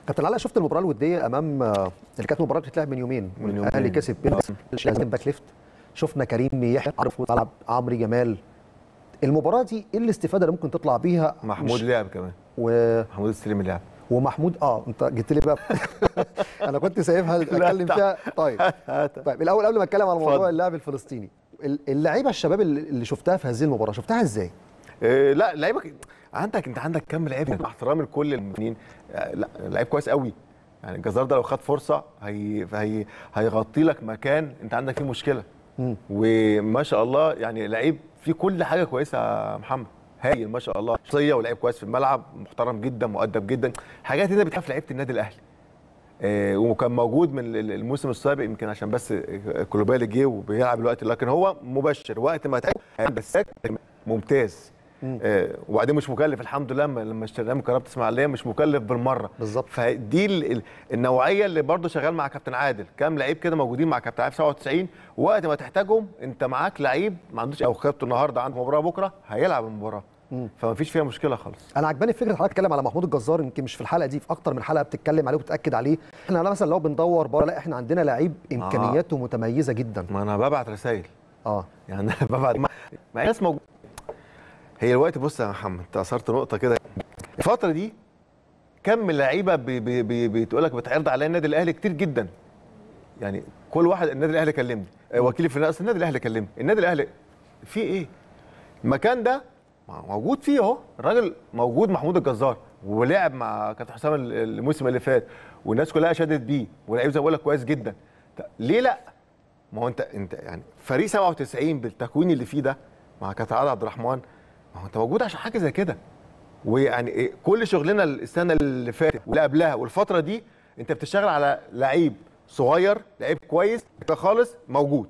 كابتن علاء شفت المباراه الوديه امام آه، اللي كانت مباراه بتتلعب من يومين من يومين. الاهلي كسب بيراميدز لازم باك ليفت شفنا كريم يحيى عرف ملعب عمرو جمال المباراه دي ايه الاستفاده اللي ممكن تطلع بيها محمود مش- لعب كمان و... محمود السليم لعب ومحمود اه انت جيت لي بقى انا كنت سايبها اتكلم فيها طيب طيب الاول قبل ما اتكلم على موضوع اتفضل. اللاعب الفلسطيني ال- اللعيبه الشباب اللي اللي شفتها في هذه المباراه شفتها ازاي؟ إيه لا لعيبك عندك انت عندك كم لعيب مع احترامي لكل المدنيين لا لعيب كويس قوي يعني الجزار ده لو خد فرصه هي هي هيغطي لك مكان انت عندك فيه مشكله مم. وما شاء الله يعني لعيب فيه كل حاجه كويسه يا محمد هايل ما شاء الله شخصيه ولعيب كويس في الملعب محترم جدا مؤدب جدا حاجات هنا بتخاف لعيبه النادي الاهلي آه، وكان موجود من ال- الموسم السابق يمكن عشان بس كولوبالي جه وبيلعب الوقت لكن هو مبشر وقت ما تحتاج بس ممتاز آه، وبعدين مش مكلف الحمد لله لما- لما اشتريناه من كهرباء اسماعيليه مش مكلف بالمره بالظبط. فدي ال- ال- النوعيه اللي برضه شغال مع كابتن عادل كام لعيب كده موجودين مع كابتن عادل في 97 وقت ما تحتاجهم انت معاك لعيب ما عندوش او خدته النهارده عنده مباراه بكره هيلعب المباراه فما فيش فيها مشكله خالص انا عجباني فكره حضرتك تتكلم على محمود الجزار يمكن مش في الحلقه دي في اكتر من حلقه بتتكلم عليه وبتاكد عليه احنا مثلا لو بندور بره لا احنا عندنا لعيب امكانياته متميزه جدا ما انا ببعت رسائل اه يعني ببعت ما ما هي ناس موجوده هي الوقت بص يا محمد انت اثرت نقطه كده الفتره دي كم اللعيبه بي- بي- بي- بتقول لك بتعرض عليا النادي الاهلي كتير جدا يعني كل واحد النادي الاهلي كلمني آه، وكيلي في الناس النادي الاهلي كلمني النادي الاهلي في ايه المكان ده موجود فيه اهو الراجل موجود محمود الجزار ولعب مع كابتن حسام ال- الموسم اللي فات والناس كلها شادت بيه ولعيب زي ما بقول لك كويس جدا طب ليه لا ما هو انت انت يعني فريق 97 بالتكوين اللي فيه ده مع كابتن عادل عبد الرحمن ما هو انت موجود عشان حاجه زي كده ويعني إيه، كل شغلنا السنه اللي فاتت واللي قبلها والفتره دي انت بتشتغل على لعيب صغير لعيب كويس خالص موجود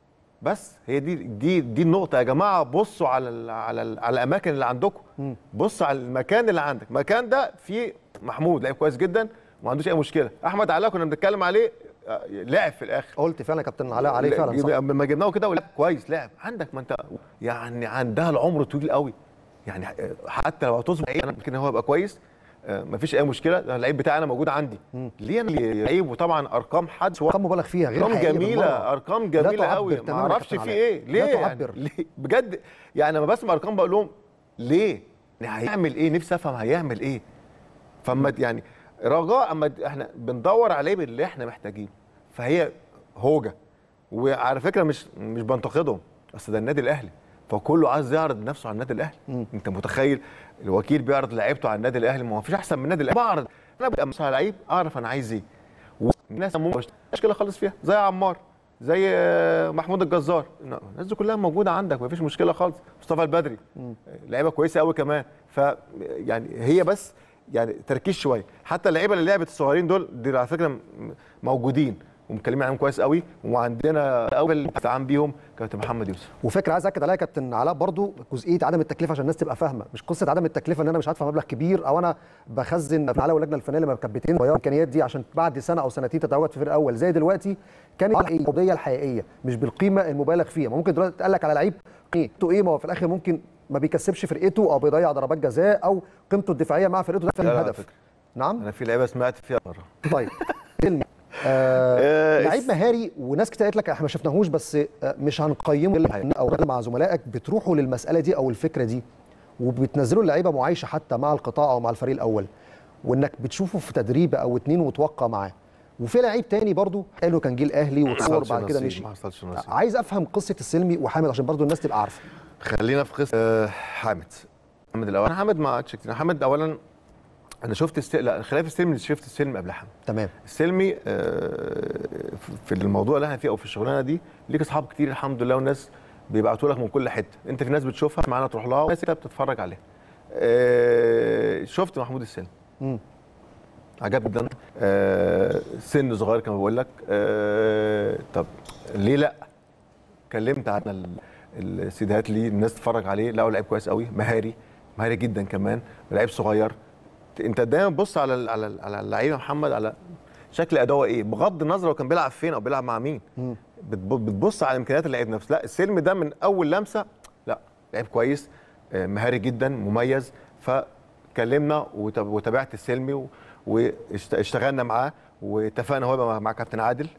بس هي دي دي دي النقطة يا جماعة بصوا على ال على ال على الأماكن اللي عندكم بصوا على المكان اللي عندك المكان ده فيه محمود لعيب كويس جدا وما عندوش أي مشكلة أحمد علاء كنا بنتكلم عليه آه، لعب في الآخر قلت فعلا يا كابتن علاء عليه فعلا صح لما جبناه كده ولعب كويس لعب عندك ما انت يعني عندها العمر طويل قوي يعني حتى لو هتصبح ايه انا ممكن هو يبقى كويس آه، مفيش اي مشكله ده اللعيب بتاعي انا موجود عندي ليه انا اللي لعيب وطبعا ارقام حد ارقام مبالغ فيها غير ارقام حقيقية جميله بالمرة. ارقام لا جميله تعبر قوي ما تماماً يا اعرفش كابتن في علاء. ايه ليه لا يعني تعبر. ليه بجد يعني لما بسمع ارقام بقول لهم ليه يعني هيعمل ايه نفسي افهم هيعمل ايه فما يعني رجاء اما احنا بندور عليه باللي احنا محتاجينه فهي هوجه وعلى فكره مش مش بنتقدهم اصل ده النادي الاهلي فكله عايز يعرض نفسه على النادي الاهلي انت متخيل الوكيل بيعرض لعيبته على النادي الاهلي ما هو فيش احسن من النادي الاهلي بعرض انا ببقى مثلا لعيب اعرف انا عايز ايه والناس مش مشكله خالص فيها زي عمار زي آه، محمود الجزار الناس دي كلها موجوده عندك مفيش مشكله خالص مصطفى البدري لعيبه كويسه قوي كمان ف يعني هي بس يعني تركيز شويه حتى اللعيبه اللي لعبت الصغيرين دول دي على فكره م- موجودين ومكلمين عنهم كويس قوي وعندنا اول استعان بيهم كابتن محمد يوسف وفكره عايز اكد عليها يا كابتن علاء برضو جزئيه عدم التكلفه عشان الناس تبقى فاهمه مش قصه عدم التكلفه ان انا مش هدفع مبلغ كبير او انا بخزن في على واللجنه الفنيه لما كانت بتين الامكانيات دي عشان بعد سنه او سنتين تتواجد في فريق اول زي دلوقتي كانت القضيه الحقيقيه مش بالقيمه المبالغ فيها ما ممكن دلوقتي تقول لك على لعيب قيمته ايه ما هو في الاخر ممكن ما بيكسبش فرقته او بيضيع ضربات جزاء او قيمته الدفاعيه مع فرقته ده فاهم لا، لا، على الهدف فكرة. نعم انا في لعيبه سمعت فيها مره طيب كلمة. آه آه، لعيب مهاري وناس كتير قالت لك احنا ما شفناهوش بس آه مش هنقيمه او مع زملائك بتروحوا للمساله دي او الفكره دي وبتنزلوا اللعيبه معايشه حتى مع القطاع او مع الفريق الاول وانك بتشوفه في تدريب او اتنين وتوقع معاه وفي لعيب تاني برضو قالوا كان جه الاهلي وتصور حصلش بعد كده نصيب، مشي ما حصلش نصيب. عايز افهم قصه السلمي وحامد عشان برضو الناس تبقى عارفه خلينا في قصه آه، حامد حامد الاول انا حامد ما عادش كتير حامد اولا انا شفت السلم لا خلاف السلم شفت السلم قبل حامد تمام السلمي آه، في الموضوع اللي احنا فيه او في الشغلانه دي ليك اصحاب كتير الحمد لله والناس بيبعتوا لك من كل حته انت في ناس بتشوفها معانا تروح لها وناس انت بتتفرج عليها آه، شفت محمود السلم مم. عجبني جدا آه، سن صغير كما بقول لك آه، طب ليه لا كلمت عن ال- السيدات ليه الناس تتفرج عليه لقوا لعيب كويس قوي مهاري مهاري جدا كمان لعيب صغير انت دايما بص على ال- على ال- على اللعيبه يا محمد على شكل اداؤه ايه بغض النظر هو كان بيلعب فين او بيلعب مع مين بتب- بتبص على امكانيات اللعيب نفسه لا السلم ده من اول لمسه لا لعيب كويس آه، مهاري جدا مميز فكلمنا وتاب- وتابعت السلمي و- واشتغلنا معاه واتفقنا هو يبقى مع كابتن عادل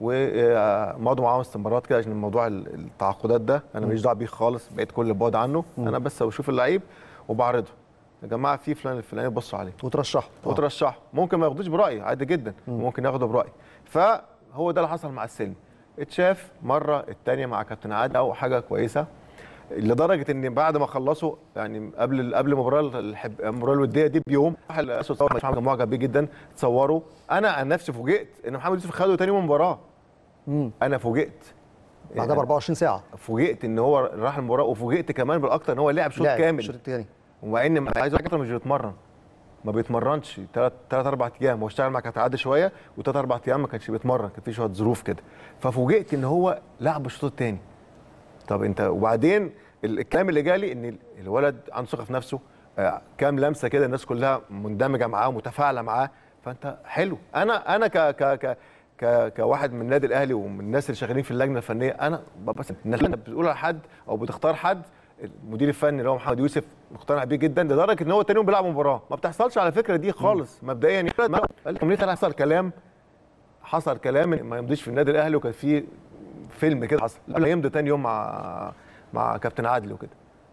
ومضوا معاهم استمارات كده عشان موضوع التعاقدات ده انا ماليش دعوه بيه خالص بقيت كل البعد عنه انا بس بشوف اللعيب وبعرضه يا جماعه في فلان الفلاني بصوا عليه وترشحه وترشحه ممكن ما ياخدوش برايي عادي جدا ممكن ياخده برايي فهو ده اللي حصل مع السلمي اتشاف مره الثانيه مع كابتن عادل او حاجه كويسه لدرجه ان بعد ما خلصوا يعني قبل قبل المباراه الحب... المباراه الوديه دي بيوم محمد معجب بيه جدا تصوروا انا عن نفسي فوجئت ان محمد يوسف خده تاني يوم مباراه انا فوجئت بعدها ب 24 ساعه فوجئت ان هو راح المباراه وفوجئت كمان بالاكتر ان هو لعب شوط كامل الشوط الثاني ومع ان عايز اقول مش بيتمرن ما بيتمرنش ثلاث ثلاث اربع ايام هو اشتغل مع كابتن عادل شويه وثلاث اربع ايام ما كانش بيتمرن كان في شويه ظروف كده ففوجئت ان هو لعب الشوط الثاني طب انت وبعدين الكلام اللي جالي ان الولد عنده ثقه في نفسه آه كام لمسه كده الناس كلها مندمجه معاه ومتفاعله معاه فانت حلو انا انا ك ك ك ك كواحد من النادي الاهلي ومن الناس اللي شغالين في اللجنه الفنيه انا بس انت بتقول على حد او بتختار حد المدير الفني اللي هو محمد يوسف مقتنع بيه جدا لدرجه ان هو تاني يوم بيلعب مباراه ما بتحصلش على فكره دي خالص مبدئيا قال حصل كلام حصل كلام ما يمضيش في النادي الاهلي وكان في فيلم كده حصل قبل يمضي تاني يوم مع مع كابتن عادل وكده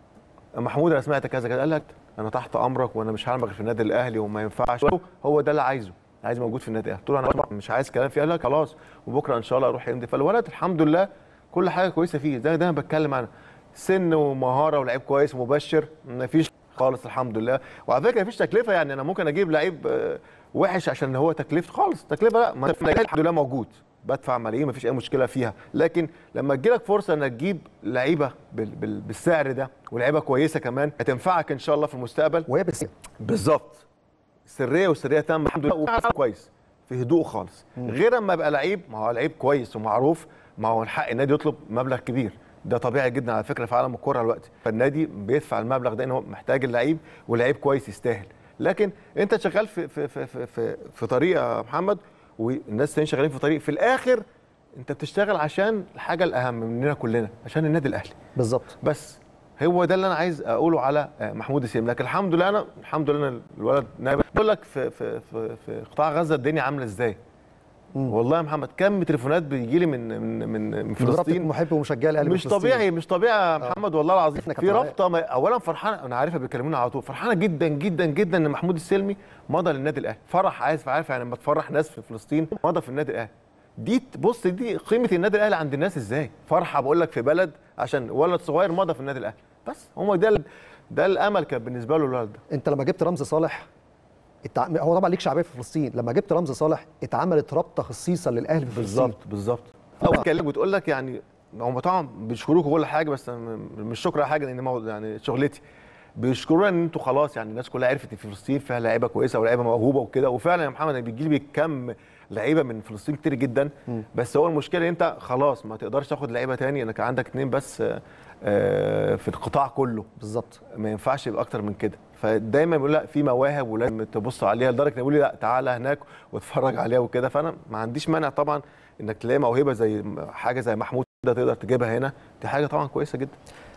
محمود انا سمعت كذا كذا قال لك انا تحت امرك وانا مش هعمل في النادي الاهلي وما ينفعش هو ده اللي عايزه عايز موجود في النادي الاهلي قلت له انا مش عايز كلام فيه قال لك خلاص وبكره ان شاء الله اروح يمضي فالولد الحمد لله كل حاجه كويسه فيه ده ده انا بتكلم عنه سن ومهاره ولعيب كويس مبشر ما فيش خالص الحمد لله وعلى فكره مفيش تكلفه يعني انا ممكن اجيب لعيب وحش عشان هو تكلفته خالص تكلفه لا ما الحمد لله موجود بدفع ملايين مفيش اي مشكله فيها لكن لما تجيلك فرصه انك تجيب لعيبه بالسعر ده ولعيبه كويسه كمان هتنفعك ان شاء الله في المستقبل وهي بس بالظبط سريه وسريه تامه الحمد لله كويس في هدوء خالص غير اما يبقى لعيب ما هو لعيب كويس ومعروف ما هو الحق النادي يطلب مبلغ كبير ده طبيعي جدا على فكره في عالم الكوره دلوقتي فالنادي بيدفع المبلغ ده ان هو محتاج اللعيب ولعيب كويس يستاهل لكن انت شغال في في في في, في, في طريق يا محمد والناس التانيين شغالين في طريق في الاخر انت بتشتغل عشان الحاجه الاهم مننا كلنا عشان النادي الاهلي بالظبط بس هو ده اللي انا عايز اقوله على محمود السيم لكن الحمد لله انا الحمد لله أنا الولد بقول لك في في في, في قطاع غزه الدنيا عامله ازاي والله يا محمد كم تليفونات بيجي لي من من من, من فلسطين محب ومشجع الاهلي مش طبيعي مش طبيعي يا محمد والله العظيم في رابطه اولا فرحانه انا عارفها بيكلمونا على طول فرحانه جدا جدا جدا ان محمود السلمي مضى للنادي الاهلي فرح عايز عارف يعني لما تفرح ناس في فلسطين مضى في النادي الاهلي دي بص دي قيمه النادي الاهلي عند الناس ازاي فرحه بقول لك في بلد عشان ولد صغير مضى في النادي الاهلي بس هو ده ده الامل كان بالنسبه له الولد ده انت لما جبت رمزي صالح التع... هو طبعا ليك شعبيه في فلسطين لما جبت رمزي صالح اتعملت رابطه خصيصه للاهلي في فلسطين بالظبط بالظبط او بتكلم وتقول لك يعني هم طبعا بيشكروك وكل حاجه بس مش شكر حاجه لان يعني شغلتي بيشكرونا ان انتوا خلاص يعني الناس كلها عرفت ان في فلسطين فيها لعيبه كويسه ولاعيبه موهوبه وكده وفعلا يا محمد بيجي لي كم لعيبه من فلسطين كتير جدا م. بس هو المشكله انت خلاص ما تقدرش تاخد لعيبه تاني انك عندك اثنين بس في القطاع كله بالظبط ما ينفعش يبقى اكتر من كده فدايما بيقول لا في مواهب ولازم تبص عليها لدرجه يقول لي لا تعالى هناك واتفرج عليها وكده فانا ما عنديش مانع طبعا انك تلاقي موهبه زي حاجه زي محمود ده تقدر تجيبها هنا دي حاجه طبعا كويسه جدا